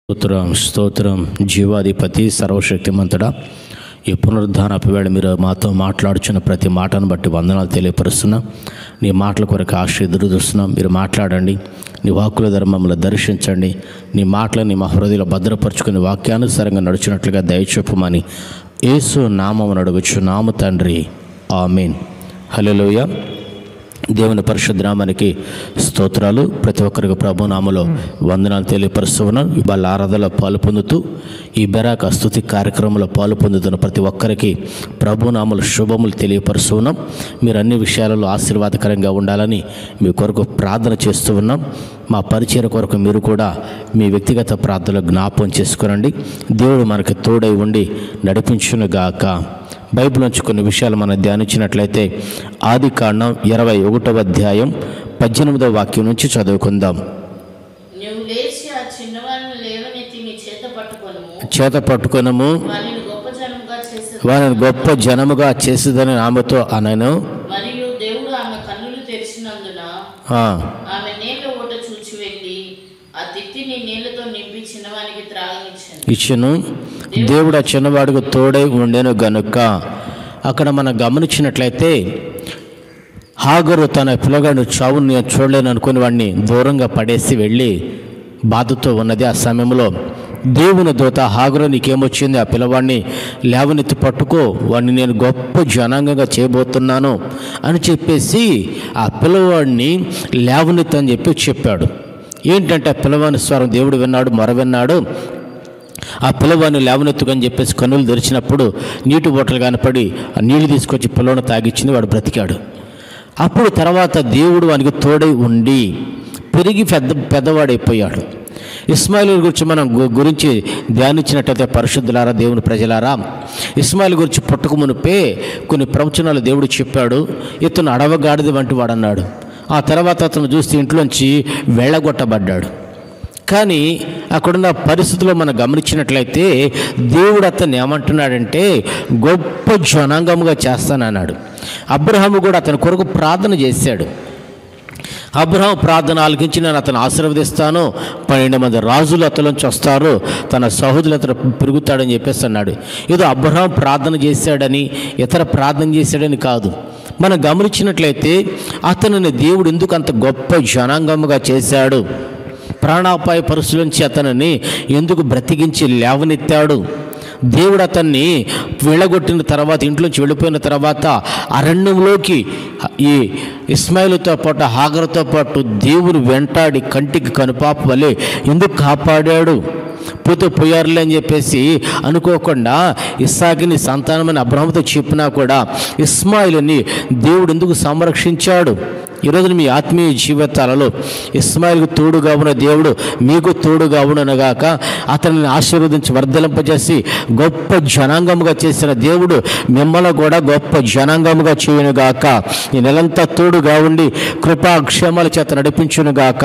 స్తోత్రం స్తోత్రం జీవాధిపతి సర్వశక్తిమంతుడా ఈ పునరుద్ధానపు వేళ మీరు మాతో మాట్లాడుచున్న ప్రతి మాటను బట్టి వందనాలు తెలియపరుస్తున్నాం నీ మాటల కొరకు ఆశ ఎదురు చూస్తున్నాం మీరు మాట్లాడండి నీ వాక్కుల ద్వారా మమ్మల్ని దర్శించండి నీ మాటలని మా హృదయంలో భద్రపరుచుకుని వాక్యానుసారంగా నడిచినట్లుగా దయచొప్పమని యేసు నామము నడుగుచు నామ తండ్రి ఆమెన్ హలోయ దేవుని పరిశుద్ధ నామానికి స్తోత్రాలు ప్రతి ఒక్కరికి ప్రభు నామలో వందనాలు తెలియపరుస్తున్నాం వాళ్ళ ఆరాధనలో పాలు పొందుతూ ఈ బెరాక స్తుతి కార్యక్రమంలో పాలు పొందుతున్న ప్రతి ఒక్కరికి ప్రభు నామలు శుభములు తెలియపరుస్తున్నాం మీరు అన్ని విషయాలలో ఆశీర్వాదకరంగా ఉండాలని మీ కొరకు ప్రార్థన చేస్తూ ఉన్నాం మా పరిచయ కొరకు మీరు కూడా మీ వ్యక్తిగత ప్రార్థనలు జ్ఞాపం చేసుకురండి దేవుడు మనకి తోడై ఉండి నడిపించునుగాక బైబిల్ నుంచి కొన్ని విషయాలు మనం ధ్యానించినట్లయితే ఆది కాండం ఇరవై ఒకటవ అధ్యాయం పద్దెనిమిదవ వాక్యం నుంచి చదువుకుందాం నువ్వు లేచి ఆ చిన్నవారిని లేవనెత్తి నీ చేత పట్టుకొనుము చేత పట్టుకొనము వారిని గొప్ప జనముగా చేసే వారిని గొప్ప జనముగా చేసేదని ఆమెతో అనను మరియు దేవుడు ఆమె కన్నులు తెరిచినందున ఆ, ఆమె నీళ్ళ ఓట చూచి వెళ్ళి ఆ తిత్తిని నీళ్లతో నింపి చిన్నవానికి త్రాగనిచ్చింది ఇచ్చును దేవుడు ఆ చిన్నవాడికి తోడై ఉండెను గనుక అక్కడ మనం గమనించినట్లయితే హాగరు తన పిల్లగాడు చావుని నేను చూడలేను అనుకుని వాడిని దూరంగా పడేసి వెళ్ళి బాధతో ఉన్నది ఆ సమయంలో దేవుని దూత హాగరు నీకేమొచ్చింది ఆ పిల్లవాడిని లేవనెత్తి పట్టుకో వాడిని నేను గొప్ప జనాంగంగా చేయబోతున్నాను అని చెప్పేసి ఆ పిల్లవాడిని లేవనెత్తి అని చెప్పి చెప్పాడు ఏంటంటే ఆ పిల్లవాని స్వరం దేవుడు విన్నాడు మొర విన్నాడు ఆ పిల్లవాడిని లేవనెత్తుకని చెప్పేసి కన్నులు తెరిచినప్పుడు నీటి బొట్టలు కనపడి ఆ నీళ్లు తీసుకొచ్చి పిల్లవాడిని తాగిచ్చింది వాడు బ్రతికాడు అప్పుడు తర్వాత దేవుడు వానికి తోడై ఉండి పెరిగి పెద్ద పెద్దవాడైపోయాడు ఇస్మాయిల్ గురించి మనం గు- గురించి ధ్యానించినట్టయితే పరిశుద్ధులారా దేవుని ప్రజలారా ఇస్మాయిల్ గురించి పుట్టక మునిపే కొన్ని ప్రవచనాలు దేవుడు చెప్పాడు ఇతను అడవగాడిది వంటి వాడన్నాడు ఆ తర్వాత అతను చూస్తే ఇంట్లోంచి వెళ్ళగొట్టబడ్డాడు కానీ అక్కడున్న పరిస్థితుల్లో మనం గమనించినట్లయితే దేవుడు అతన్ని ఏమంటున్నాడంటే గొప్ప జనాంగముగా చేస్తానన్నాడు అబ్రహాము కూడా అతని కొరకు ప్రార్థన చేశాడు అబ్రహాం ప్రార్థన ఆలకించి నేను అతను ఆశీర్వదిస్తాను పన్నెండు మంది రాజులు అతలోంచి వస్తారు తన సహోదరులు అతను పెరుగుతాడని చెప్పేసి అన్నాడు ఏదో అబ్రహాం ప్రార్థన చేశాడని ఇతర ప్రార్థన చేశాడని కాదు మనం గమనించినట్లయితే అతనిని దేవుడు ఎందుకు అంత గొప్ప జనాంగముగా చేశాడు ప్రాణాపాయ పరిస్థితుల నుంచి అతనిని ఎందుకు బ్రతికించి లేవనెత్తాడు దేవుడు అతన్ని వెళ్ళగొట్టిన తర్వాత ఇంట్లోంచి వెళ్ళిపోయిన తర్వాత అరణ్యంలోకి ఈ ఇస్మాయిల్తో పాటు హాగర్తో పాటు దేవుడు వెంటాడి కంటికి కనుపాప వలె ఎందుకు కాపాడాడు పోతే పోయారులే అని చెప్పేసి అనుకోకుండా ఇస్సాకిని సంతానమని అబ్రహంతో చెప్పినా కూడా ఇస్మాయిల్ని దేవుడు ఎందుకు సంరక్షించాడు ఈరోజు మీ ఆత్మీయ జీవితాలలో ఇస్మాయిల్కు తోడుగా ఉన్న దేవుడు మీకు తోడుగా ఉండనగాక అతనిని ఆశీర్వదించి వర్ధలింపజేసి గొప్ప జనాంగముగా చేసిన దేవుడు మిమ్మల్ని కూడా గొప్ప జనాంగముగా చేయనుగాక ఈ నెలంతా తోడుగా ఉండి కృపాక్షేమాల చేత నడిపించునుగాక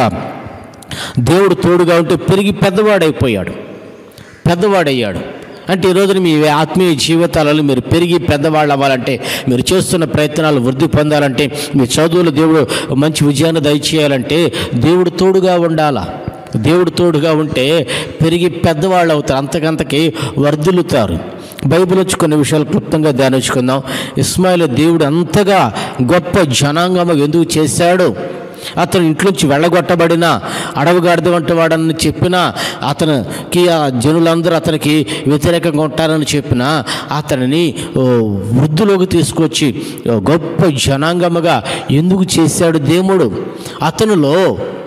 దేవుడు తోడుగా ఉంటే పెరిగి పెద్దవాడైపోయాడు పెద్దవాడయ్యాడు అంటే ఈరోజు మీ ఆత్మీయ జీవితాలలో మీరు పెరిగి పెద్దవాళ్ళు అవ్వాలంటే మీరు చేస్తున్న ప్రయత్నాలు వృద్ధి పొందాలంటే మీ చదువులు దేవుడు మంచి విజయాన్ని దయచేయాలంటే దేవుడు తోడుగా ఉండాలా దేవుడు తోడుగా ఉంటే పెరిగి పెద్దవాళ్ళు అవుతారు అంతకంతకి వర్ధిల్లుతారు బైబిల్ వచ్చి కొన్ని విషయాలు క్లుప్తంగా ధ్యానించుకుందాం ఇస్మాయిల్ దేవుడు అంతగా గొప్ప జనాంగము ఎందుకు చేశాడు అతను ఇంట్లోంచి వెళ్ళగొట్టబడిన అడవిగాడిద వంటి వాడని చెప్పినా అతనికి ఆ జనులందరూ అతనికి వ్యతిరేకంగా ఉంటారని చెప్పినా అతనిని ఓ వృద్ధులోకి తీసుకొచ్చి ఓ గొప్ప జనాంగముగా ఎందుకు చేశాడు దేవుడు అతనిలో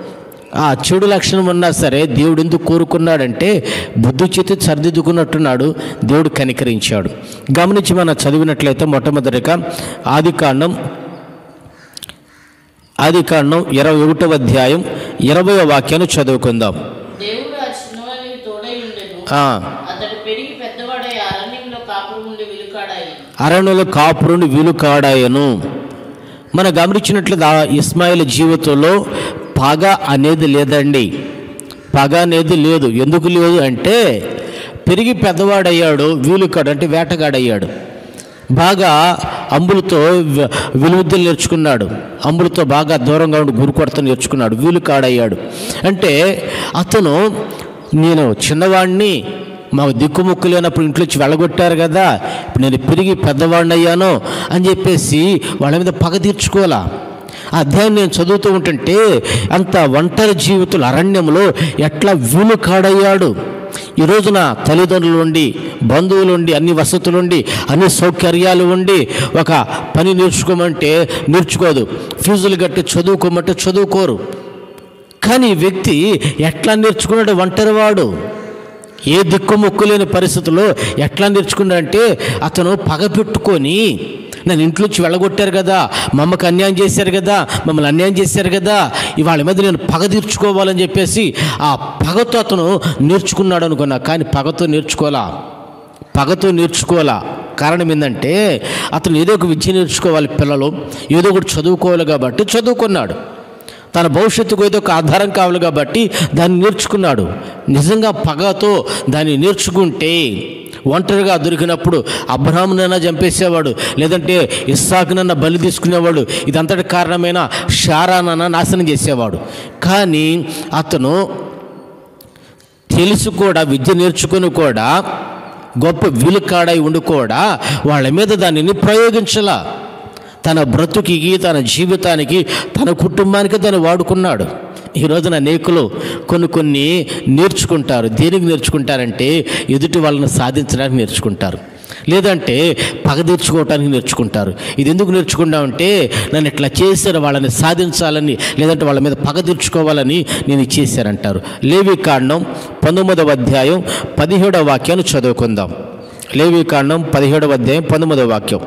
ఆ చెడు లక్షణం ఉన్నా సరే దేవుడు ఎందుకు కోరుకున్నాడంటే బుద్ధి చేతి సరిదిద్దుకున్నట్టున్నాడు దేవుడు కనికరించాడు గమనించి మనం చదివినట్లయితే మొట్టమొదటిగా ఆది కాండం ఆది కాండం ఇరవై ఒకటవ అధ్యాయం ఇరవై వాక్యాన్ని చదువుకుందాం దేవుడు ఆ చిన్నవానికి తోడై ఉండెను ఆ, అతడు పెరిగి పెద్దవాడై అరణ్యంలో కాపురం ఉండి విలుకాడాయి అరణ్యుల కాపురుని వీలుకాడాయను మనం గమనించినట్లయితే ఆ ఇస్మాయిల్ జీవితంలో పగ అనేది లేదండి పగ అనేది లేదు ఎందుకు లేదు అంటే పెరిగి పెద్దవాడయ్యాడు వీలుకాడు అంటే వేటగాడయ్యాడు బాగా అంబులతో వి- విలువిద్యలు నేర్చుకున్నాడు అంబులతో బాగా దూరంగా ఉండి గురు కొడత నేర్చుకున్నాడు వీలు కాడయ్యాడు అంటే అతను నేను చిన్నవాడిని మాకు దిక్కుముక్కు లేనప్పుడు ఇంట్లోంచి వెళ్ళగొట్టారు కదా ఇప్పుడు నేను పెరిగి పెద్దవాడిని అయ్యాను అని చెప్పేసి వాళ్ళ మీద పగ తీర్చుకోవాలా ఆ అధ్యాయం నేను చదువుతూ ఉంటుంటే అంత ఒంటరి జీవితులు అరణ్యంలో ఎట్లా వీలు కాడయ్యాడు ఈ రోజున తల్లిదండ్రులు ఉండి బంధువులు ఉండి అన్ని వసతులు ఉండి అన్ని సౌకర్యాలు ఉండి ఒక పని నేర్చుకోమంటే నేర్చుకోదు ఫీజులు కట్టి చదువుకోమంటే చదువుకోరు కానీ ఈ వ్యక్తి ఎట్లా నేర్చుకున్నాడు ఒంటరివాడు ఏ దిక్కు మొక్కు లేని పరిస్థితుల్లో ఎట్లా నేర్చుకున్నాడంటే అతను పగ పెట్టుకొని నన్ను ఇంట్లోంచి వెళ్ళగొట్టారు కదా మా అమ్మకి అన్యాయం చేశారు కదా మమ్మల్ని అన్యాయం చేశారు కదా ఇవాళ మీద నేను పగ తీర్చుకోవాలని చెప్పేసి ఆ పగతో అతను నేర్చుకున్నాడు అనుకున్నా కానీ పగతో నేర్చుకోవాలా పగతో నేర్చుకోవాలా కారణం ఏంటంటే అతను ఏదో ఒక విద్య నేర్చుకోవాలి పిల్లలు ఏదో ఒకటి చదువుకోవాలి కాబట్టి చదువుకున్నాడు తన భవిష్యత్తుకు ఏదో ఒక ఆధారం కావాలి కాబట్టి దాన్ని నేర్చుకున్నాడు నిజంగా పగతో దాన్ని నేర్చుకుంటే ఒంటరిగా దొరికినప్పుడు అబ్రహామునైనా చంపేసేవాడు లేదంటే ఇస్సాకునన్నా బలి తీసుకునేవాడు ఇదంతటి కారణమైన షారానన్నా నాశనం చేసేవాడు కానీ అతను తెలిసి కూడా విద్య నేర్చుకుని కూడా గొప్ప విలుకాడై ఉండి కూడా వాళ్ళ మీద దానిని ప్రయోగించలా తన బ్రతుకికి తన జీవితానికి తన కుటుంబానికి తను వాడుకున్నాడు ఈ రోజున అనేకులు కొన్ని కొన్ని నేర్చుకుంటారు దేనికి నేర్చుకుంటారంటే ఎదుటి వాళ్ళని సాధించడానికి నేర్చుకుంటారు లేదంటే పగ తీర్చుకోవటానికి నేర్చుకుంటారు ఇది ఎందుకు నేర్చుకుంటామంటే నన్ను ఇట్లా చేశారు వాళ్ళని సాధించాలని లేదంటే వాళ్ళ మీద పగ తీర్చుకోవాలని నేను ఇది చేశారంటారు లేవి కాండం పంతొమ్మిదవ అధ్యాయం పదిహేడవ వాక్యాన్ని చదువుకుందాం లేవి కాండం పదిహేడవ అధ్యాయం పంతొమ్మిదవ వాక్యం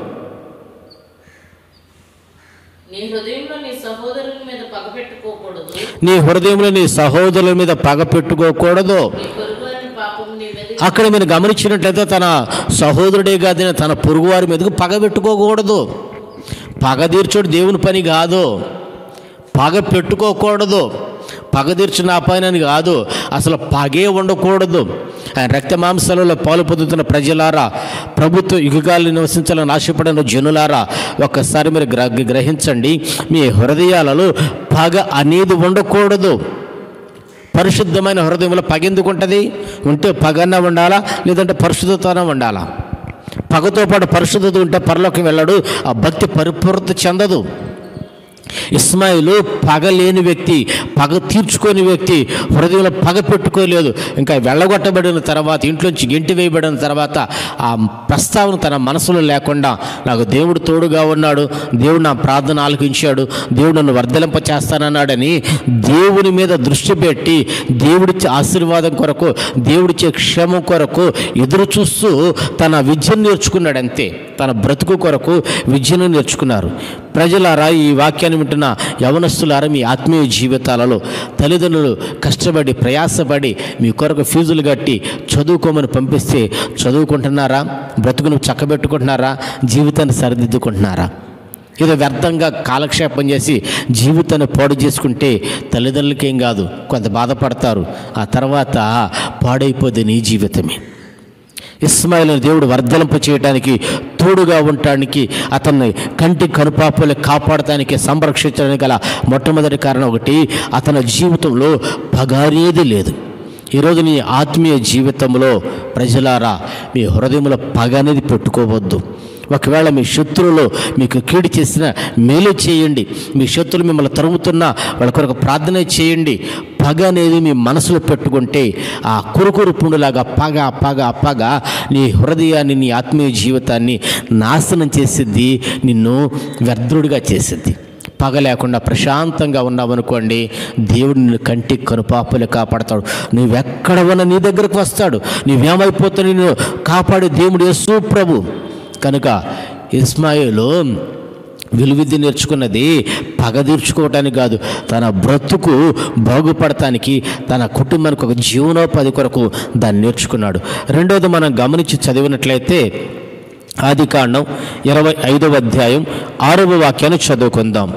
నీ హృదయంలో నీ సహోదరుల మీద పగ పెట్టుకోకూడదు నీ హృదయంలో నీ సహోదరుల మీద పగ పెట్టుకోకూడదు నీ పొరుగువారిని పాపం నీ మీద అక్కడ మీరు గమనించినట్లయితే తన సహోదరుడే కాదని తన పొరుగువారి మీదకు పగ పెట్టుకోకూడదు పగ తీర్చుడు దేవుని పని కాదు పగ పెట్టుకోకూడదు పగ తీర్చి నా పైన అని కాదు అసలు పగే ఉండకూడదు ఆయన రక్త మాంసాలలో పాలు పొందుతున్న ప్రజలారా ప్రభుత్వ యుగాలు నివసించాలని ఆశపడిన జనులారా ఒక్కసారి మీరు గ్ర గ్రహించండి మీ హృదయాలలో పగ అనేది ఉండకూడదు పరిశుద్ధమైన హృదయంలో పగ ఎందుకు ఉంటుంది ఉంటే పగన్న ఉండాలా లేదంటే పరిశుద్ధతనం ఉండాలా పగతో పాటు పరిశుద్ధత ఉంటే పరలోకం వెళ్ళాడు ఆ భక్తి పరిపూర్తి చెందదు ఇస్మాయిలు పగ లేని వ్యక్తి పగ తీర్చుకోని వ్యక్తి హృదయంలో పగ పెట్టుకోలేదు ఇంకా వెళ్ళగొట్టబడిన తర్వాత ఇంట్లోంచి గెంటి వేయబడిన తర్వాత ఆ ప్రస్తావన తన మనసులో లేకుండా నాకు దేవుడు తోడుగా ఉన్నాడు దేవుడు నా ప్రార్థన ఆలకించాడు దేవుడు నన్ను వర్ధలింప చేస్తానన్నాడని దేవుని మీద దృష్టి పెట్టి దేవుడిచ్చే ఆశీర్వాదం కొరకు దేవుడిచ్చే క్షేమం కొరకు ఎదురు చూస్తూ తన విద్యను నేర్చుకున్నాడు అంతే తన బ్రతుకు కొరకు విద్యను నేర్చుకున్నారు ప్రజలారా ఈ వాక్యాన్ని వింటున్న యవనస్తులారా మీ ఆత్మీయ జీవితాలలో తల్లిదండ్రులు కష్టపడి ప్రయాసపడి మీ కొరకు ఫీజులు కట్టి చదువుకోమని పంపిస్తే చదువుకుంటున్నారా బ్రతుకును చక్కబెట్టుకుంటున్నారా జీవితాన్ని సరిదిద్దుకుంటున్నారా ఏదో వ్యర్థంగా కాలక్షేపం చేసి జీవితాన్ని పాడు చేసుకుంటే తల్లిదండ్రులకేం కాదు కొంత బాధపడతారు ఆ తర్వాత పాడైపోతే నీ జీవితమే ఇస్మాయిల్ దేవుడు వర్ధలింప చేయడానికి తోడుగా ఉండటానికి అతన్ని కంటి కనుపాపలు కాపాడటానికి సంరక్షించడానికి గల మొట్టమొదటి కారణం ఒకటి అతని జీవితంలో పగారేది లేదు ఈరోజు నీ ఆత్మీయ జీవితంలో ప్రజలారా మీ హృదయంలో పగ అనేది పెట్టుకోవద్దు ఒకవేళ మీ శత్రువులు మీకు కీడు చేసిన మేలు చేయండి మీ శత్రులు మిమ్మల్ని తరుముతున్నా వాళ్ళ కొరకు ప్రార్థన చేయండి పగ అనేది మీ మనసులో పెట్టుకుంటే ఆ కురుకురు పుండులాగా పగ పగ పగ నీ హృదయాన్ని నీ ఆత్మీయ జీవితాన్ని నాశనం చేసిద్ది నిన్ను వ్యర్థుడిగా చేసిద్ది పగ లేకుండా ప్రశాంతంగా ఉన్నావనుకోండి దేవుడు నిన్ను కంటికి కనుపాపలు కాపాడతాడు నువ్వెక్కడ ఉన్నా నీ దగ్గరకు వస్తాడు నువ్వేమైపోతా నిన్ను కాపాడే దేవుడు యేసు ప్రభు కనుక ఇస్మాయిలు విలువిద్య నేర్చుకున్నది పగ తీర్చుకోవటానికి కాదు తన బ్రతుకు బాగుపడటానికి తన కుటుంబానికి ఒక జీవనోపాధి కొరకు దాన్ని నేర్చుకున్నాడు రెండవది మనం గమనించి చదివినట్లయితే ఆది కాండం ఇరవై ఐదవ అధ్యాయం ఆరవ వాక్యాన్ని చదువుకుందాం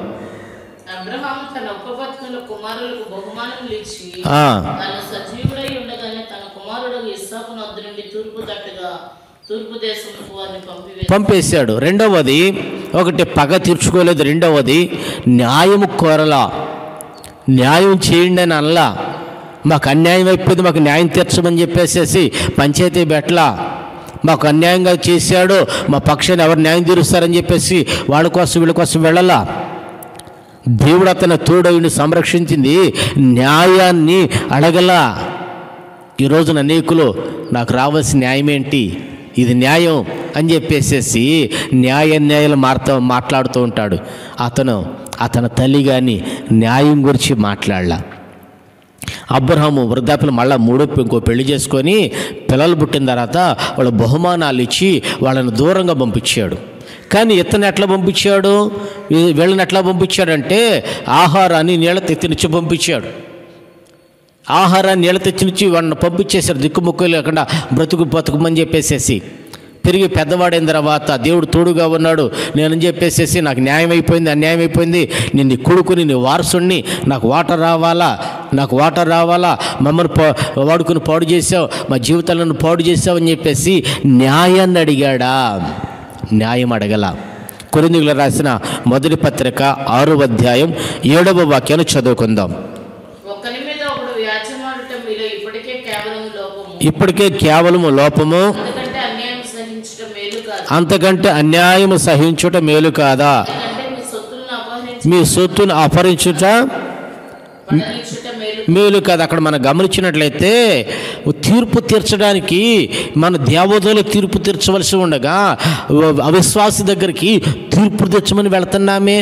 అబ్రహాము తన ఉపపత్నుల కుమారులకు బహుమానములు ఇచ్చి ఆ, తన సజీవుడై ఉండగానే తన కుమారుడు ఇస్సాకు నద్దు నుండి తూర్పు తట్టుగా తూర్పు దేశముకు వారిని పంపివేసి పంపేశాడు రెండవది ఒకటి పగ తీర్చుకోలేదు రెండవది న్యాయము కోరలా న్యాయం చేయండి అని అనలా మాకు అన్యాయం అయిపోయింది మాకు న్యాయం తీర్చమని చెప్పేసేసి పంచాయతీ బెట్ల మాకు అన్యాయంగా చేశాడు మా పక్షాన్ని ఎవరు న్యాయం తీరుస్తారని చెప్పేసి వాళ్ళ కోసం వీళ్ళ కోసం వెళ్ళాలా దేవుడు అతని తోడవిని సంరక్షించింది న్యాయాన్ని అడగలా ఈ రోజున అనేకులు నాకు రావాల్సిన న్యాయం ఏంటి ఇది న్యాయం అని చెప్పేసేసి న్యాయ న్యాయాలు మారుతూ మాట్లాడుతూ ఉంటాడు అతను అతని తల్లి కానీ న్యాయం గురించి మాట్లాడలా అబ్రహాము వృద్ధాప్యులు మళ్ళా మూడో ఇంకో పెళ్లి చేసుకొని పిల్లలు పుట్టిన తర్వాత వాళ్ళ బహుమానాలు ఇచ్చి వాళ్ళని దూరంగా పంపించాడు కానీ ఇతను ఎట్లా పంపించాడు వీ- వీళ్ళని ఎట్లా పంపించాడంటే ఆహారాన్ని నీళ్ళ తెత్తినిచ్చి పంపించాడు ఆహారాన్ని నీళ్ళ తెచ్చినిచ్చి వాళ్ళని పంపించేశారు దిక్కుముక్కు లేకుండా బ్రతుకు బతుకుమని చెప్పేసేసి తిరిగి పెద్దవాడైన తర్వాత దేవుడు తోడుగా ఉన్నాడు నేను చెప్పేసేసి నాకు న్యాయం అయిపోయింది అన్యాయం అయిపోయింది నేను నీ కొడుకుని నీ వారసుని నాకు వాటర్ రావాలా నాకు వాటర్ రావాలా మమ్మల్ని పా వాడుకుని పాడు చేసావు మా జీవితాలను పాడు చేసావు అని చెప్పేసి న్యాయాన్ని అడిగాడా న్యాయం అడగల కొరిందుగులు రాసిన మొదటి పత్రిక ఆరో అధ్యాయం ఏడవ వాక్యాన్ని చదువుకుందాం ఒక్కని మీద ఒకడు వ్యాజ్యమాడటం మీలో ఇప్పటికే కేవలం లోపము ఇప్పటికే కేవలము లోపము ఎందుకంటే అన్యాయం సహించటం మేలు కాదు అంతకంటే అన్యాయము సహించుట మేలు కాదా ఎందుకంటే మీ సొత్తులను అపహరించి మీ సొత్తును అపహరించుట పడనిచ్చుట మేలు మేలు కాదు అక్కడ మనం గమనించినట్లయితే తీర్పు తీర్చడానికి మన దేవతలు తీర్పు తీర్చవలసి ఉండగా అవిశ్వాసి దగ్గరికి తీర్పు తీర్చమని వెళ్తున్నామే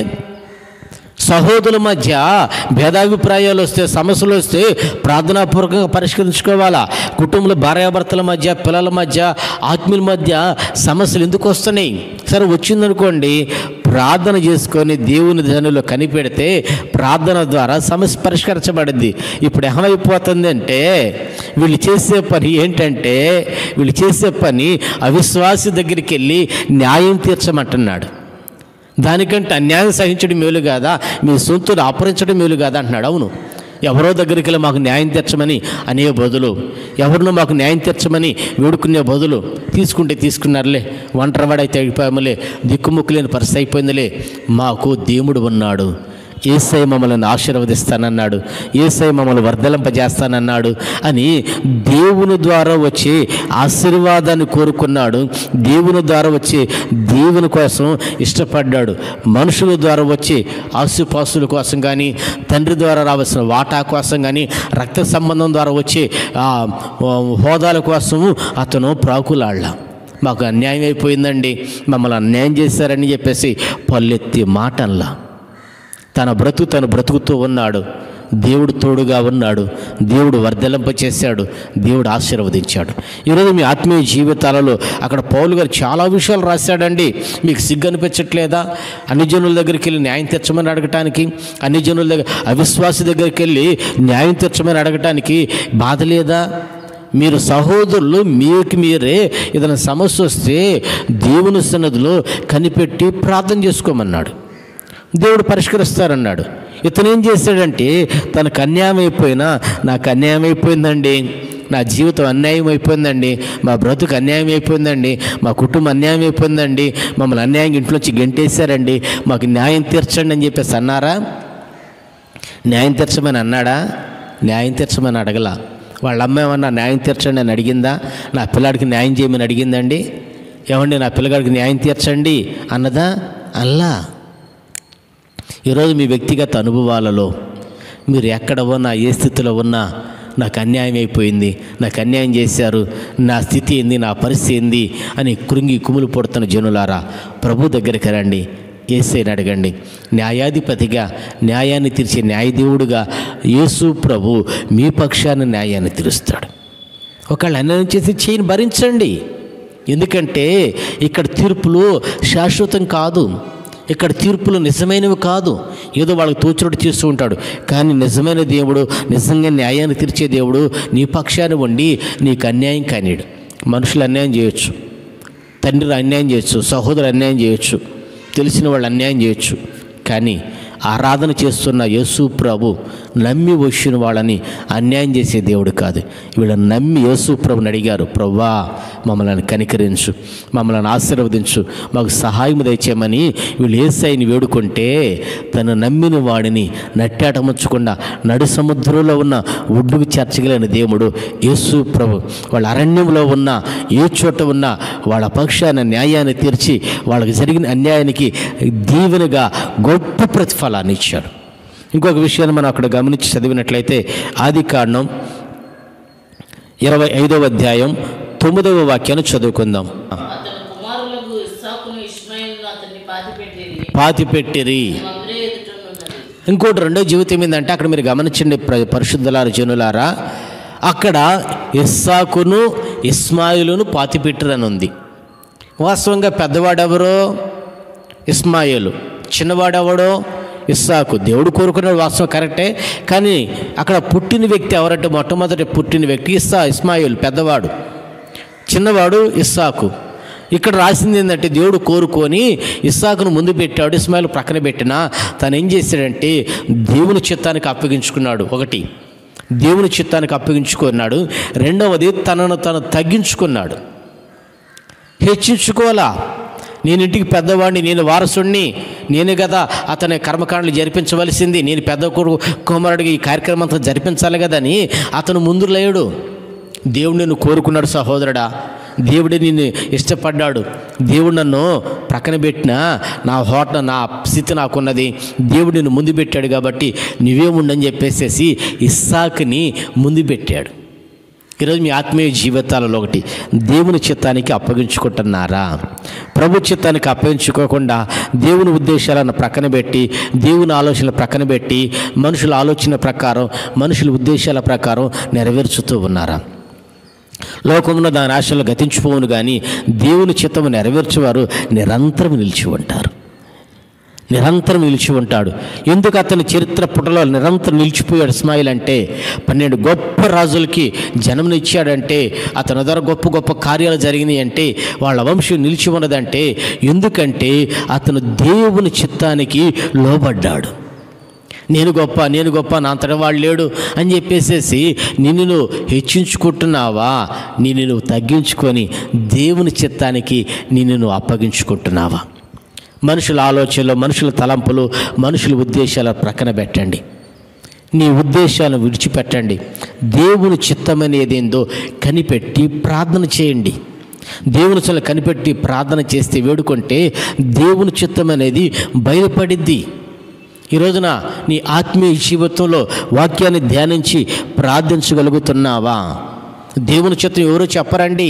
సహోదరుల మధ్య భేదాభిప్రాయాలు వస్తే సమస్యలు వస్తే ప్రార్థనాపూర్వకంగా పరిష్కరించుకోవాలా కుటుంబంలో భార్యాభర్తల మధ్య పిల్లల మధ్య ఆత్మీయుల మధ్య సమస్యలు ఎందుకు వస్తున్నాయి సరే వచ్చిందనుకోండి ప్రార్థన చేసుకొని దేవుని ధనులు కనిపెడితే ప్రార్థన ద్వారా సమస్య పరిష్కరించబడింది ఇప్పుడు ఏమైపోతుంది అంటే వీళ్ళు చేసే పని ఏంటంటే వీళ్ళు చేసే పని అవిశ్వాసి దగ్గరికి వెళ్ళి న్యాయం తీర్చమంటున్నాడు దానికంటే అన్యాయం సహించడం మేలు కాదా మీ సొంతులు అపహరించడం మేలు కాదా అంటున్నాడు అవును ఎవరో దగ్గరికి వెళ్ళి మాకు న్యాయం తీర్చమని అనే బదులు ఎవరినో మాకు న్యాయం తీర్చమని వేడుకునే బదులు తీసుకుంటే తీసుకున్నారులే ఒంటరివాడైతే అయిపోయాములే దిక్కుముక్కు లేని పరిస్థితి అయిపోయిందిలే మాకు దేవుడు ఉన్నాడు ఏసై మమ్మల్ని ఆశీర్వదిస్తానన్నాడు ఏసై మమ్మల్ని వర్ధలింపజేస్తానన్నాడు అని దేవుని ద్వారా వచ్చే ఆశీర్వాదాన్ని కోరుకున్నాడు దేవుని ద్వారా వచ్చే దేవుని కోసం ఇష్టపడ్డాడు మనుషుల ద్వారా వచ్చే ఆశుపాసుల కోసం కానీ తండ్రి ద్వారా రావాల్సిన వాటా కోసం కానీ రక్త సంబంధం ద్వారా వచ్చే ఆ, హోదాల కోసము అతను ప్రాకులాడలా మాకు అన్యాయం అయిపోయిందండి మమ్మల్ని అన్యాయం చేశారని చెప్పేసి పల్లెత్తి మాటల్లా తన బ్రతుకు తను బ్రతుకుతూ ఉన్నాడు దేవుడు తోడుగా ఉన్నాడు దేవుడు వర్ధలింప చేశాడు దేవుడు ఆశీర్వదించాడు ఈరోజు మీ ఆత్మీయ జీవితాలలో అక్కడ పౌలు గారు చాలా విషయాలు రాశాడండి మీకు సిగ్గు అనిపించట్లేదా అన్ని జనుల దగ్గరికి వెళ్ళి న్యాయం తీర్చమని అడగటానికి అన్ని జనుల దగ్గర అవిశ్వాసి దగ్గరికి వెళ్ళి న్యాయం తీర్చమని అడగటానికి బాధ లేదా మీరు సహోదరులు మీకు మీరే ఏదైనా సమస్య వస్తే దేవుని సన్నదిలో కనిపెట్టి ప్రార్థన చేసుకోమన్నాడు దేవుడు పరిష్కరిస్తారన్నాడు ఇతను ఏం చేశాడంటే తనకు అన్యాయం అయిపోయినా నాకు అన్యాయం అయిపోయిందండి నా జీవితం అన్యాయం అయిపోయిందండి మా బ్రతుకు అన్యాయం అయిపోయిందండి మా కుటుంబం అన్యాయం అయిపోయిందండి మమ్మల్ని అన్యాయం ఇంట్లోంచి గెంటేశారండి మాకు న్యాయం తీర్చండి అని చెప్పేసి అన్నారా న్యాయం తీర్చమని అన్నాడా న్యాయం తీర్చమని అడగల వాళ్ళ అమ్మ ఏమన్నా న్యాయం తీర్చండి అని అడిగిందా నా పిల్లాడికి న్యాయం చేయమని అడిగిందండి ఏమండి నా పిల్లగాడికి న్యాయం తీర్చండి అన్నదా అల్లా ఈరోజు మీ వ్యక్తిగత అనుభవాలలో మీరు ఎక్కడ ఉన్నా ఏ స్థితిలో ఉన్నా నాకు అన్యాయం అయిపోయింది నాకు అన్యాయం చేశారు నా స్థితి ఏంది నా పరిస్థితి ఏంది అని కృంగి కుములు పడుతున్న జనులారా ప్రభు దగ్గరికి రండి ఏసైని అడగండి న్యాయాధిపతిగా న్యాయాన్ని తీర్చే న్యాయదేవుడుగా యేసు ప్రభు మీ పక్షాన న్యాయాన్ని తీరుస్తాడు ఒకళ్ళు అన్యాయం చేసి చేయని భరించండి ఎందుకంటే ఇక్కడ తీర్పులు శాశ్వతం కాదు ఇక్కడ తీర్పులు నిజమైనవి కాదు ఏదో వాళ్ళకి తోచినట్టు చేస్తూ ఉంటాడు కానీ నిజమైన దేవుడు నిజంగా న్యాయాన్ని తీర్చే దేవుడు నీ పక్షాన్ని వండి నీకు అన్యాయం కానీడు మనుషులు అన్యాయం చేయొచ్చు తండ్రి అన్యాయం చేయొచ్చు సహోదరు అన్యాయం చేయొచ్చు తెలిసిన వాళ్ళు అన్యాయం చేయొచ్చు కానీ ఆరాధన చేస్తున్న యేసు ప్రభు నమ్మి వచ్చిన వాళ్ళని అన్యాయం చేసే దేవుడు కాదు వీళ్ళని నమ్మి యేసు ప్రభుని అడిగారు ప్రవ్వా మమ్మల్ని కనికరించు మమ్మల్ని ఆశీర్వదించు మాకు సహాయం దయచేయమని వీళ్ళు ఏసైని వేడుకుంటే తను నమ్మిన వాడిని నట్టాట ముంచకుండా నడు సముద్రంలో ఉన్న ఒడ్డుకు చేర్చగలిగిన దేవుడు యేసు ప్రభు వాళ్ళ అరణ్యంలో ఉన్న ఏ చోట ఉన్న వాళ్ళ పక్షాన న్యాయాన్ని తీర్చి వాళ్ళకి జరిగిన అన్యాయానికి దీవెనగా గొప్ప ప్రతిఫలాన్ని ఇచ్చాడు ఇంకొక విషయాన్ని మనం అక్కడ గమనించి చదివినట్లయితే ఆది కాండం ఇరవై ఐదవ అధ్యాయం తొమ్మిదవ వాక్యాన్ని చదువుకుందాం అతని కుమారులకు ఇస్సాకును ఇష్మాయిల్ను అతన్ని పాతిపెట్టేది పాతిపెట్టిరి మందిరే ఎదుటనున్నది ఇంకోటి రెండో జీవితం ఏంటంటే అక్కడ మీరు గమనించండి ప్ర- పరిశుద్ధులారా జనులారా అక్కడ ఇస్సాకును ఇస్మాయిలును పాతిపెట్టిరని ఉంది వాస్తవంగా పెద్దవాడెవరో ఇస్మాయిలు చిన్నవాడెవడో ఇస్సాకు దేవుడు కోరుకున్నాడు వాస్తవం కరెక్టే కానీ అక్కడ పుట్టిన వ్యక్తి ఎవరంటే మొట్టమొదటి పుట్టిన వ్యక్తి ఇస్సా ఇస్మాయిల్ పెద్దవాడు చిన్నవాడు ఇస్సాకు ఇక్కడ రాసింది ఏంటంటే దేవుడు కోరుకొని ఇస్సాకును ముందు పెట్టాడు ఇస్మాయిల్ ప్రక్కన పెట్టినా తను ఏం చేశాడంటే దేవుని చిత్తానికి అప్పగించుకున్నాడు ఒకటి దేవుని చిత్తానికి అప్పగించుకున్నాడు రెండవది తనను తను తగ్గించుకున్నాడు హెచ్చించుకోవాలా నేను ఇంటికి పెద్దవాడిని నేను వారసుడిని నేనే కదా అతని కర్మకాండలు జరిపించవలసింది నేను పెద్ద కొడుకు కుమారుడికి ఈ కార్యక్రమం అంతా జరిపించాలి కదా అని అతను ముందు లేడు దేవుడు నిన్ను కోరుకున్నాడు సహోదరుడా దేవుడే నిన్ను ఇష్టపడ్డాడు దేవుడు నన్ను ప్రక్కన పెట్టినా నా హోట నా స్థితి నాకున్నది దేవుడు నిన్ను ముందు పెట్టాడు కాబట్టి నువ్వే ఉండని చెప్పేసేసి ఇస్సాకుని ముందు పెట్టాడు ఈరోజు మీ ఆత్మీయ జీవితాలలో ఒకటి దేవుని చిత్తానికి అప్పగించుకుంటున్నారా ప్రభు చిత్తానికి అప్పగించుకోకుండా దేవుని ఉద్దేశాలను ప్రక్కన పెట్టి దేవుని ఆలోచనలు ప్రక్కన పెట్టి మనుషుల ఆలోచన ప్రకారం మనుషుల ఉద్దేశాల ప్రకారం నెరవేర్చుతూ ఉన్నారా లోకంలో దాని ఆశలు గతించిపోవును కానీ దేవుని చిత్తము నెరవేర్చేవారు నిరంతరం నిలిచి ఉంటారు నిరంతరం నిలిచి ఉంటాడు ఎందుకు అతని చరిత్ర పుటలో నిరంతరం నిలిచిపోయాడు ఇస్మాయిల్ అంటే పన్నెండు గొప్ప రాజులకి జన్మనిచ్చాడంటే అతని ద్వారా గొప్ప గొప్ప కార్యాలు జరిగినాయి అంటే వాళ్ళ వంశం నిలిచి ఉన్నదంటే ఎందుకంటే అతను దేవుని చిత్తానికి లోబడ్డాడు నేను గొప్ప నేను గొప్ప నా అంతటి వాడు లేడు అని చెప్పేసేసి నిన్ను నువ్వు హెచ్చించుకుంటున్నావా నిన్ను నువ్వు తగ్గించుకొని దేవుని చిత్తానికి నిన్ను నువ్వు అప్పగించుకుంటున్నావా మనుషుల ఆలోచనలు మనుషుల తలంపులు మనుషుల ఉద్దేశాల ప్రక్కన పెట్టండి నీ ఉద్దేశాలను విడిచిపెట్టండి దేవుని చిత్తం అనేది ఏందో కనిపెట్టి ప్రార్థన చేయండి దేవుని చల్ల కనిపెట్టి ప్రార్థన చేస్తే వేడుకుంటే దేవుని చిత్తం అనేది బయలుపడిద్ది ఈ రోజున నీ ఆత్మీయ జీవితంలో వాక్యాన్ని ధ్యానించి ప్రార్థించగలుగుతున్నావా దేవుని చిత్తం ఎవరో చెప్పరండి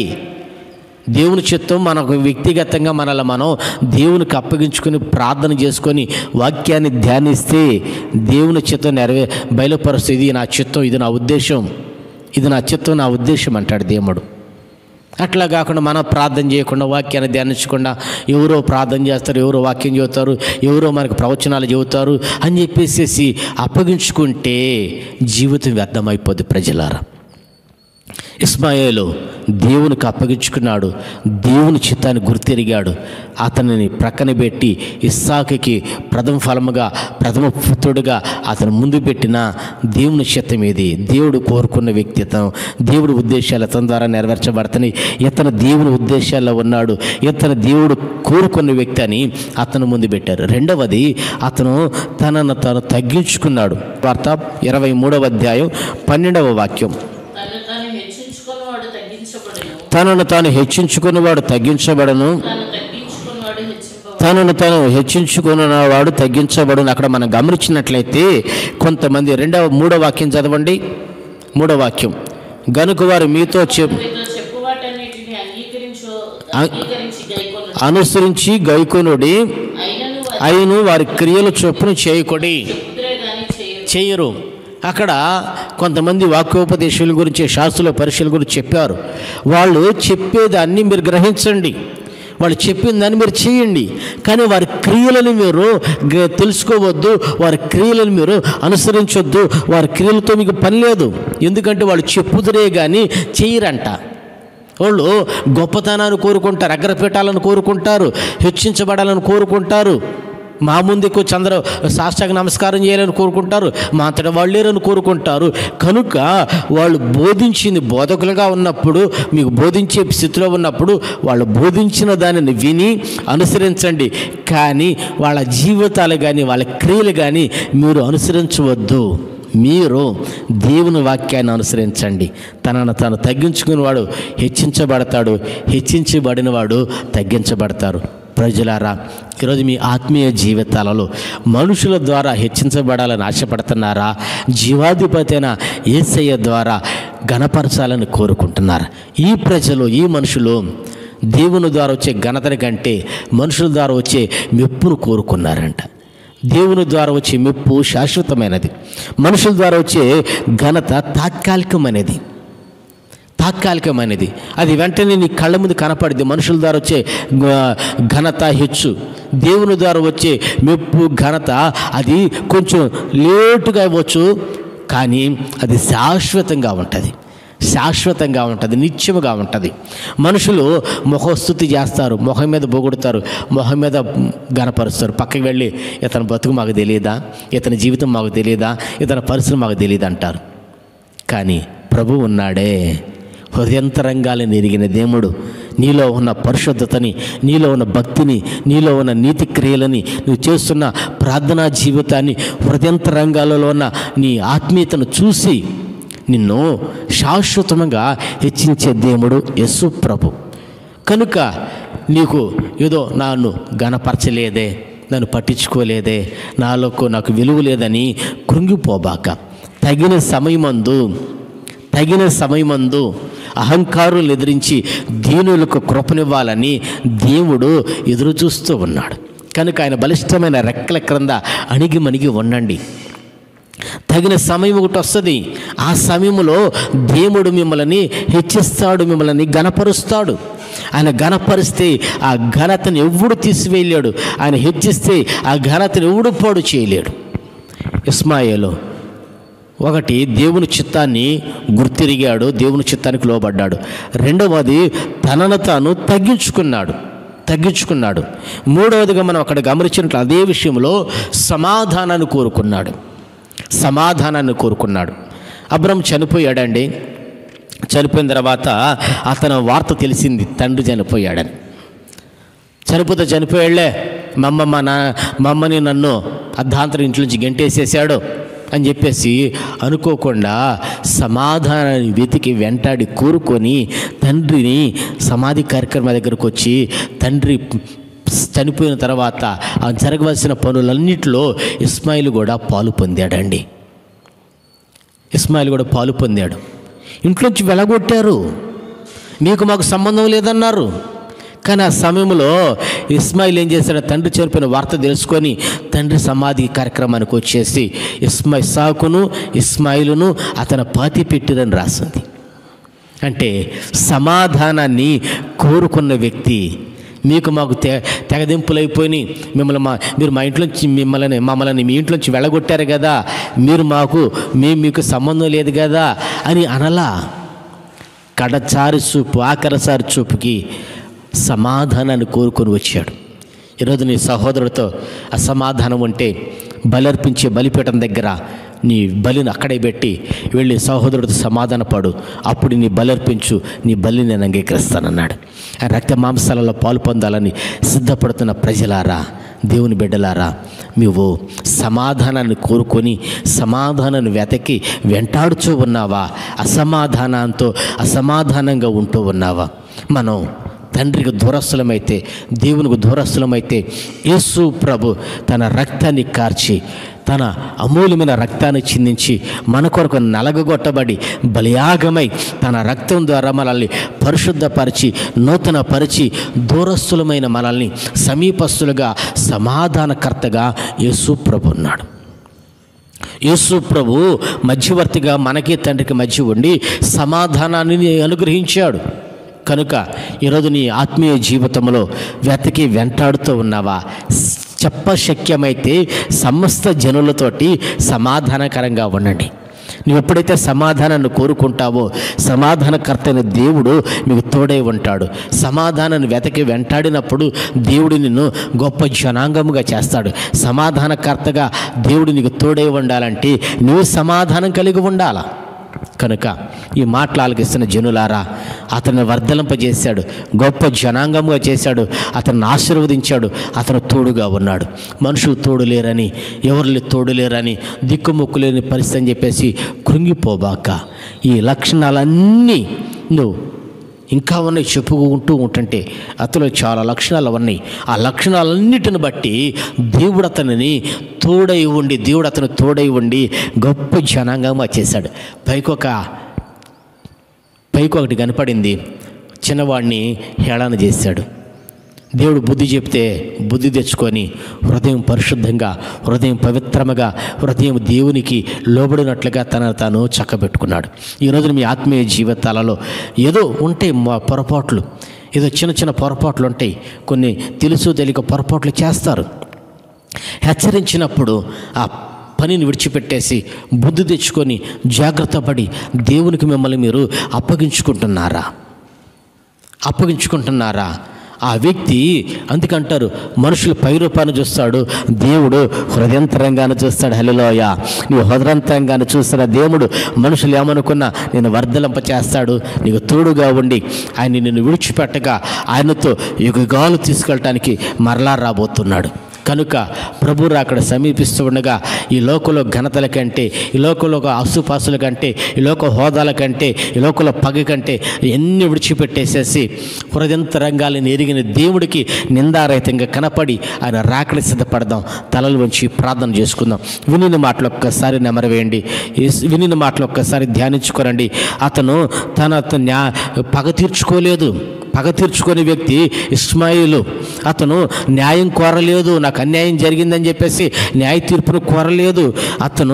దేవుని చిత్తం మనకు వ్యక్తిగతంగా మనల్ని మనం దేవునికి అప్పగించుకొని ప్రార్థన చేసుకొని వాక్యాన్ని ధ్యానిస్తే దేవుని చిత్తం నెరవే బయలుపరుస్తుంది ఇది నా చిత్తం ఇది నా ఉద్దేశం ఇది నా చిత్తం నా ఉద్దేశం అంటాడు దేవుడు అట్లా కాకుండా మనం ప్రార్థన చేయకుండా వాక్యాన్ని ధ్యానించకుండా ఎవరో ప్రార్థన చేస్తారు ఎవరో వాక్యం చెబుతారు ఎవరో మనకు ప్రవచనాలు చెబుతారు అని చెప్పేసేసి అప్పగించుకుంటే జీవితం వ్యర్థమైపోద్ది ప్రజలారా ఇస్మాయేలు దేవునికి అప్పగించుకున్నాడు దేవుని చిత్తాన్ని గుర్తెరిగాడు అతనిని ప్రక్కన పెట్టి ఇస్సాకుకి ప్రథమ ఫలముగా ప్రథమ పుత్రుడుగా అతను ముందు పెట్టిన దేవుని చిత్తం ఏది దేవుడు కోరుకున్న వ్యక్తిత్వం దేవుడి ఉద్దేశాలు అతని ద్వారా నెరవేర్చబడతాయి ఇతను దేవుని ఉద్దేశాల్లో ఉన్నాడు ఇతను దేవుడు కోరుకున్న వ్యక్తి అని అతను ముందు పెట్టారు రెండవది అతను తనను తను తగ్గించుకున్నాడు వార్త ఇరవై మూడవ అధ్యాయం పన్నెండవ వాక్యం తను తాను హెచ్చించుకున్నవాడు తగ్గించబడను తనను తాను హెచ్చించుకున్నవాడు తగ్గించబడను తాను తగ్గించుకున్నవాడు హెచ్చింపబడను తనను తాను హెచ్చించుకున్నవాడు తగ్గించబడును అక్కడ మనం గమనించినట్లయితే కొంతమంది రెండవ మూడో వాక్యం చదవండి మూడో వాక్యం గనుక వారు మీతో చెప్ మీతో చెప్పు వాటన్నిటిని అంగీకరించు అం- అంగీకరించి గైకొను అనుసరించి గైకొనుడి అయినను వారి అయిను వారి క్రియలు చొప్పున చేయకొడి చెప్పుదురే గాని చేయరు చేయరు అక్కడ కొంతమంది వాక్యోపదేశాల గురించి శాస్త్రుల పరీక్షల గురించి చెప్పారు వాళ్ళు చెప్పేదాన్ని మీరు గ్రహించండి వాళ్ళు చెప్పిన దాన్ని మీరు చేయండి కానీ వారి క్రియలను మీరు గ- తెలుసుకోవద్దు వారి క్రియలను మీరు అనుసరించొద్దు వారి క్రియలతో మీకు పని లేదు ఎందుకంటే వాళ్ళు చెప్పుదురే కానీ చేయరంట వాళ్ళు గొప్పతనాన్ని కోరుకుంటారు అగ్రపీఠాలను కోరుకుంటారు హెచ్చించబడాలని కోరుకుంటారు మా ముందుకు చంద్ర సాష్టాంగ నమస్కారం చేయాలని కోరుకుంటారు మా అంతటా వాళ్ళు లేరని కోరుకుంటారు కనుక వాళ్ళు బోధించింది బోధకులుగా ఉన్నప్పుడు మీకు బోధించే స్థితిలో ఉన్నప్పుడు వాళ్ళు బోధించిన దానిని విని అనుసరించండి కానీ వాళ్ళ జీవితాలు కానీ వాళ్ళ క్రియలు కానీ మీరు అనుసరించవద్దు మీరు దేవుని వాక్యాన్ని అనుసరించండి తనను తాను తగ్గించుకునేవాడు హెచ్చించబడతాడు హెచ్చించబడినవాడు తగ్గించబడతారు ప్రజలారా ఈరోజు మీ ఆత్మీయ జీవితాలలో మనుషుల ద్వారా హెచ్చించబడాలని ఆశపడుతున్నారా జీవాధిపతి అయిన ఏసయ్య ద్వారా గణపరచాలని కోరుకుంటున్నారా ఈ ప్రజలు ఈ మనుషులు దేవుని ద్వారా వచ్చే ఘనతని కంటే మనుషుల ద్వారా వచ్చే మెప్పును కోరుకున్నారంట దేవుని ద్వారా వచ్చే మెప్పు శాశ్వతమైనది మనుషుల ద్వారా వచ్చే ఘనత తాత్కాలికమైనది తాత్కాలికమైనది అది వెంటనే నీ కళ్ళ ముందు కనపడింది మనుషుల ద్వారా వచ్చే ఘ- ఘనత హెచ్చు దేవుని ద్వారా వచ్చే మెప్పు ఘనత అది కొంచెం లేటుగా ఇవ్వచ్చు కానీ అది శాశ్వతంగా ఉంటుంది శాశ్వతంగా ఉంటుంది నిత్యముగా ఉంటుంది మనుషులు ముఖస్థుతి చేస్తారు ముఖం మీద బొగుడుతారు మొహం మీద గనపరుస్తారు పక్కకి వెళ్ళి ఇతని బతుకు మాకు తెలియదా ఇతని జీవితం మాకు తెలియదా ఇతని పరిస్థితి మాకు తెలియదు అంటారు కానీ ప్రభు ఉన్నాడే హృదయంతరంగాలను ఎరిగిన దేవుడు నీలో ఉన్న పరిశుద్ధతని నీలో ఉన్న భక్తిని నీలో ఉన్న నీతి క్రియలని నువ్వు చేస్తున్న ప్రార్థనా జీవితాన్ని హృదయంతరంగాలలో ఉన్న నీ ఆత్మీయతను చూసి నిన్ను శాశ్వతంగా హెచ్చించే దేవుడు యస్సు ప్రభు కనుక నీకు ఏదో నన్ను గణపరచలేదే నన్ను పట్టించుకోలేదే నాలోకి నాకు విలువ లేదని కృంగిపోబాక తగిన సమయమందు తగిన సమయమందు అహంకారులు ఎదిరించి దీనులకు కృపనివ్వాలని దేవుడు ఎదురు చూస్తూ ఉన్నాడు కనుక ఆయన బలిష్టమైన రెక్కల క్రింద అణిగి మణిగి ఉండండి తగిన సమయం ఒకటి వస్తుంది ఆ సమయంలో దేవుడు మిమ్మల్ని హెచ్చిస్తాడు మిమ్మల్ని గణపరుస్తాడు ఆయన గణపరిస్తే ఆ ఘనతను ఎవడు తీసివేయలేడు ఆయన హెచ్చిస్తే ఆ ఘనతను ఎవడు పాడు చేయలేడు ఇస్మాయిలు ఒకటి దేవుని చిత్తాన్ని గుర్తిరిగాడు దేవుని చిత్తానికి లోబడ్డాడు రెండవది తనను తాను తగ్గించుకున్నాడు తగ్గించుకున్నాడు మూడవదిగా మనం అక్కడ గమనించినట్లు అదే విషయంలో సమాధానాన్ని కోరుకున్నాడు సమాధానాన్ని కోరుకున్నాడు అబ్రం చనిపోయాడండి చనిపోయిన తర్వాత అతను వార్త తెలిసింది తండ్రి చనిపోయాడని చనిపోతే చనిపోయాళ్లే మా అమ్మ మా నా మా అమ్మని నన్ను అర్ధాంతరం ఇంట్లో నుంచి గెంటేసేసాడు అని చెప్పేసి అనుకోకుండా సమాధానాన్ని వెతికి వెంటాడి కూరుకొని తండ్రిని సమాధి కార్యక్రమం దగ్గరకు వచ్చి తండ్రి చనిపోయిన తర్వాత ఆ జరగవలసిన పనులన్నిటిలో ఇస్మాయిల్ కూడా పాలు పొందాడండి ఇస్మాయిల్ కూడా పాలు పొందాడు ఇంట్లోంచి వెలగొట్టారు మీకు మాకు సంబంధం లేదన్నారు కానీ ఆ సమయంలో ఇస్మాయిల్ ఏం చేశాడు తండ్రి చనిపోయిన వార్త తెలుసుకొని తండ్రి సమాధి కార్యక్రమానికి వచ్చేసి ఇస్మా ఇస్సాకును ఇస్మాయిలును అతను పాతి పెట్టిరని రాసింది అంటే సమాధానాన్ని కోరుకున్న వ్యక్తి మీకు మాకు తె తెగదింపులైపోయి మిమ్మల్ని మా మీరు మా ఇంట్లోంచి మిమ్మల్ని మమ్మల్ని మీ ఇంట్లోంచి వెళ్ళగొట్టారు కదా మీరు మాకు మేము మీకు సంబంధం లేదు కదా అని అనలా కడచారి చూపు ఆఖరసారి చూపుకి సమాధానాన్ని కోరుకొని వచ్చాడు ఈరోజు నీ సహోదరుడితో అసమాధానం ఉంటే బలర్పించే బలిపీఠం దగ్గర నీ బలిని అక్కడే పెట్టి వెళ్ళి సహోదరుడితో సమాధానపడు అప్పుడు నీ బలర్పించు నీ బలిని నేను అంగీకరిస్తానన్నాడు ఆ రక్త మాంసాలలో పాలు పొందాలని సిద్ధపడుతున్న ప్రజలారా దేవుని బిడ్డలారా నువ్వు సమాధానాన్ని కోరుకొని సమాధానాన్ని వెతకి వెంటాడుతూ ఉన్నావా అసమాధానంతో అసమాధానంగా ఉంటూ ఉన్నావా మనం తండ్రికి దూరస్థలమైతే దేవునికి దూరస్థలమైతే యేసు ప్రభు తన రక్తాన్ని కార్చి తన అమూల్యమైన రక్తాన్ని చిందించి మన కొరకు నలగగొట్టబడి బలియాగమై తన రక్తం ద్వారా మనల్ని పరిశుద్ధపరిచి నూతనపరిచి దూరస్థులమైన మనల్ని సమీపస్తులుగా సమాధానకర్తగా యేసు ప్రభు ఉన్నాడు యేసు ప్రభు మధ్యవర్తిగా మనకి తండ్రికి మధ్య ఉండి సమాధానాన్ని అనుగ్రహించాడు కనుక ఈరోజు నీ ఆత్మీయ జీవితంలో వెతకి వెంటాడుతూ ఉన్నావా చెప్పశక్యమైతే సమస్త జనులతోటి సమాధానకరంగా ఉండండి నువ్వు ఎప్పుడైతే సమాధానాన్ని కోరుకుంటావో సమాధానకర్త అయిన దేవుడు మీకు తోడై ఉంటాడు సమాధానాన్ని వెతకి వెంటాడినప్పుడు దేవుడు నిన్ను గొప్ప జనాంగముగా చేస్తాడు సమాధానకర్తగా దేవుడు నీకు తోడై ఉండాలంటే నువ్వు సమాధానం కలిగి ఉండాలా కనుక ఈ మాటలు ఆలకిస్తున్న జనులారా అతన్ని వర్ధలింపజేశాడు గొప్ప జనాంగముగా చేశాడు అతన్ని ఆశీర్వదించాడు అతను తోడుగా ఉన్నాడు మనుషులు తోడు లేరని ఎవరు తోడు లేరని దిక్కుముక్కు లేని పరిస్థితి అని చెప్పేసి కృంగిపోబాక ఈ లక్షణాలన్నీ నువ్వు ఇంకా ఉన్నాయి చెప్పుకుంటూ ఉంటుంటే అతలో చాలా లక్షణాలు ఉన్నాయి ఆ లక్షణాలన్నిటిని బట్టి దేవుడు అతనిని తోడై ఉండి దేవుడు అతను తోడై ఉండి గొప్ప జనాంగంగా చేశాడు పైకొక పైకి ఒకటి కనపడింది చిన్నవాడిని హేళన చేశాడు దేవుడు బుద్ధి చెప్తే బుద్ధి తెచ్చుకొని హృదయం పరిశుద్ధంగా హృదయం పవిత్రముగా హృదయం దేవునికి లోబడినట్లుగా తనను తాను చక్కబెట్టుకున్నాడు ఈరోజు మీ ఆత్మీయ జీవితాలలో ఏదో ఉంటాయి మా పొరపాట్లు ఏదో చిన్న చిన్న పొరపాట్లు ఉంటాయి కొన్ని తెలుసు తెలియక పొరపాట్లు చేస్తారు హెచ్చరించినప్పుడు ఆ పనిని విడిచిపెట్టేసి బుద్ధి తెచ్చుకొని జాగ్రత్త పడి దేవునికి మిమ్మల్ని మీరు అప్పగించుకుంటున్నారా అప్పగించుకుంటున్నారా ఆ వ్యక్తి అందుకంటారు మనుషులు పై రూపాన్ని చూస్తాడు దేవుడు హృదయంతరంగాను చూస్తాడు హలిలోయ నీవు హృదయంతరంగాను చూస్తున్న దేవుడు మనుషులు ఏమనుకున్నా నేను వర్ధలింప చేస్తాడు నీకు తోడుగా ఉండి ఆయన నిన్ను విడిచిపెట్టగా ఆయనతో యుగాలు తీసుకెళ్ళటానికి మరలా రాబోతున్నాడు కనుక ప్రభు అక్కడ సమీపిస్తూ ఉండగా ఈ లోకంలో ఘనతల కంటే ఈ లోకంలో ఆసుపాసుల కంటే ఈ లోక హోదాల కంటే ఈ లోకంలో పగ కంటే ఎన్ని విడిచిపెట్టేసేసి హృదయంతరంగాలను ఎరిగిన దేవుడికి నిందారహితంగా కనపడి ఆయన రాకడి సిద్ధపడదాం తలలు వంచి ప్రార్థన చేసుకుందాం వినిన మాటలు ఒక్కసారి నెమరవేయండి ఈ- వినిన మాటలు ఒక్కసారి ధ్యానించుకోరండి అతను తన న్యా పగ తీర్చుకోలేదు పగ తీర్చుకునే వ్యక్తి ఇస్మాయిలు అతను న్యాయం కోరలేదు నాకు అన్యాయం జరిగిందని చెప్పేసి న్యాయ తీర్పును కోరలేదు అతను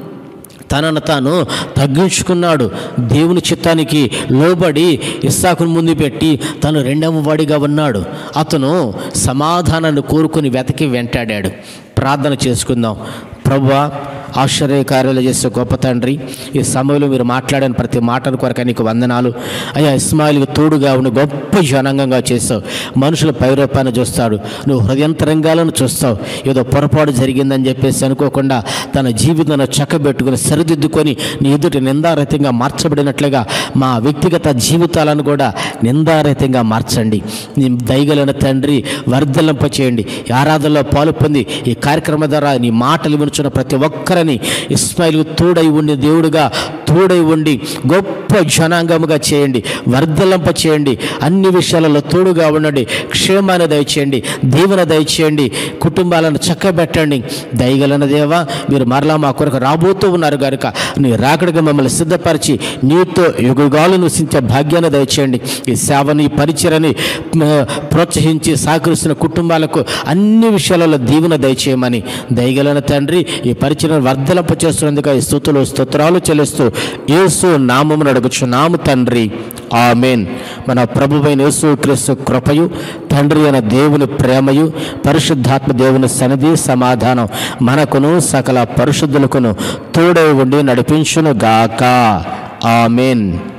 తనను తాను తగ్గించుకున్నాడు దేవుని చిత్తానికి లోబడి ఇస్సాకును ముందు పెట్టి తను రెండవ వాడిగా ఉన్నాడు అతను సమాధానాన్ని కోరుకుని వెతకి వెంటాడాడు ప్రార్థన చేసుకుందాం ప్రభువా ఆశ్చర్యకార్యాలు చేసే గొప్ప తండ్రి ఈ సమయంలో మీరు మాట్లాడిన ప్రతి మాటను కొరక నీకు వందనాలు అయ్యా ఇస్మాయిల్కి తోడుగా ఉండి గొప్ప జనాంగంగా చేస్తావు మనుషుల పైరూపాన్ని చూస్తాడు నువ్వు హృదయంతరంగాలను చూస్తావు ఏదో పొరపాటు జరిగిందని చెప్పేసి అనుకోకుండా తన జీవితాన్ని చక్కబెట్టుకుని సరిదిద్దుకొని నీ ఎదుటి నిందారహితంగా మార్చబడినట్లుగా మా వ్యక్తిగత జీవితాలను కూడా నిందారహితంగా మార్చండి నీ దయగలిన తండ్రి వర్ధలింప చేయండి ఈ ఆరాధనలో పాలు పొంది ఈ కార్యక్రమం ద్వారా నీ మాటలు వినుచున్న ప్రతి ఒక్కరిని ఇస్మాయిల్ తోడై ఉండి దేవుడుగా తోడై ఉండి గొప్ప జనాంగముగా చేయండి వర్ధలింప చేయండి అన్ని విషయాలలో తోడుగా ఉండండి క్షేమాన్ని దయచేయండి దీవెన దయచేయండి కుటుంబాలను చక్కబెట్టండి దయగలన దేవా మీరు మరలా మా కొరకు రాబోతూ ఉన్నారు కనుక నీ రాకడిగా మమ్మల్ని సిద్ధపరిచి నీతో యుగాలు నివసించే భాగ్యాన్ని దయచేయండి ఈ సేవని ఈ పరిచయని మ, ప్రోత్సహించి సహకరిస్తున్న కుటుంబాలకు అన్ని విషయాలలో దీవెన దయచేయమని దయగలన తండ్రి ఈ పరిచయను వర్ధలింప చేస్తున్నందుకు ఈ స్థుతులు స్తోత్రాలు చెల్లిస్తూ యేసు నామమును అడుగుచున్నాము తండ్రి ఆమెన్ మన ప్రభువైన యేసు క్రీస్తు కృపయు తండ్రి అయిన దేవుని ప్రేమయు పరిశుద్ధాత్మ దేవుని సన్నిధి సమాధానం మనకును సకల పరిశుద్ధులకును తోడై ఉండి నడిపించును గాక ఆమెన్